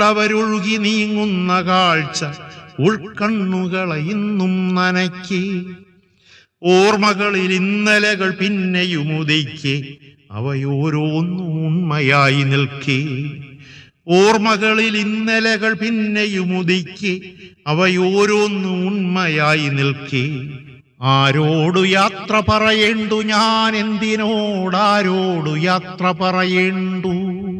തവരൊഴുകി നീങ്ങുന്ന കാഴ്ച ഉൾക്കണ്ണുകളെ ഇന്നും നനയ്ക്ക് ഓർമ്മകളിൽ ഇന്നലകൾ പിന്നെയും ഉദിക്കെ അവയോരോന്നും ഉണ്മയായി നിൽക്കേ ഓർമ്മകളിൽ ഇന്നലകൾ പിന്നെയും ഉദിക്കെ അവയോരോന്നും ഉണ്മയായി നിൽക്കേ ആരോടു യാത്ര പറയേണ്ടു ഞാൻ എന്തിനോടാരോടു യാത്ര പറയേണ്ടു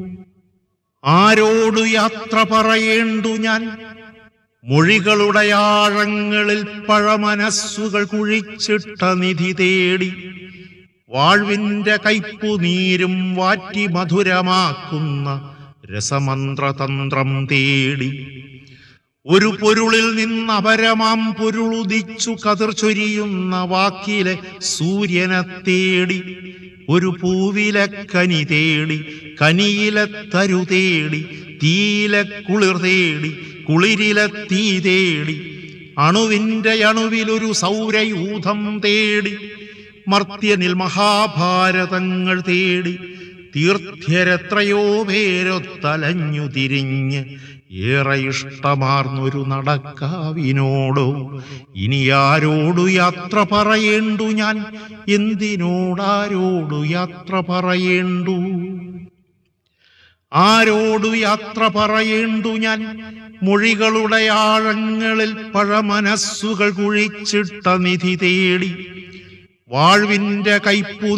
ആരോടു യാത്ര പറയേണ്ടു ഞാൻ മൊഴികളുടെ ആഴങ്ങളിൽ പഴമനസ്സുകൾ കുഴിച്ചിട്ട നിധി തേടി വാഴ്വിന്റെ കയ്പു നീരും വാറ്റി മധുരമാക്കുന്ന രസമന്ത്രതന്ത്രം തേടി ഒരു പൊരുളിൽ നിന്ന് അപരമാം പൊരുളുദിച്ചു കതിർ ചൊരിയുന്ന വാക്കിലെ സൂര്യനെ തേടി ഒരു പൂവിലെ കനി തേടി കനിയിലെ തരു തേടി തീയിലെ കുളിർ തേടി കുളിരിലെ തീ തേടി അണുവിന്റെ അണുവിലൊരു സൗരയൂഥം തേടി മർത്യനിൽ മഹാഭാരതങ്ങൾ തേടി തീർത്ഥ്യരെത്രയോ പേരൊത്തലഞ്ഞു തിരിഞ്ഞ് ഏറെ ഇഷ്ടമാർന്നൊരു നടക്കാവിനോടോ ഇനി ആരോടു യാത്ര പറയേണ്ടു ഞാൻ എന്തിനോടാരോടു യാത്ര പറയേണ്ടു ആരോടു യാത്ര പറയേണ്ടു ഞാൻ മൊഴികളുടെ ആഴങ്ങളിൽ പഴമനസ്സുകൾ കുഴിച്ചിട്ട നിധി തേടി വാഴ്വിന്റെ കയ്പു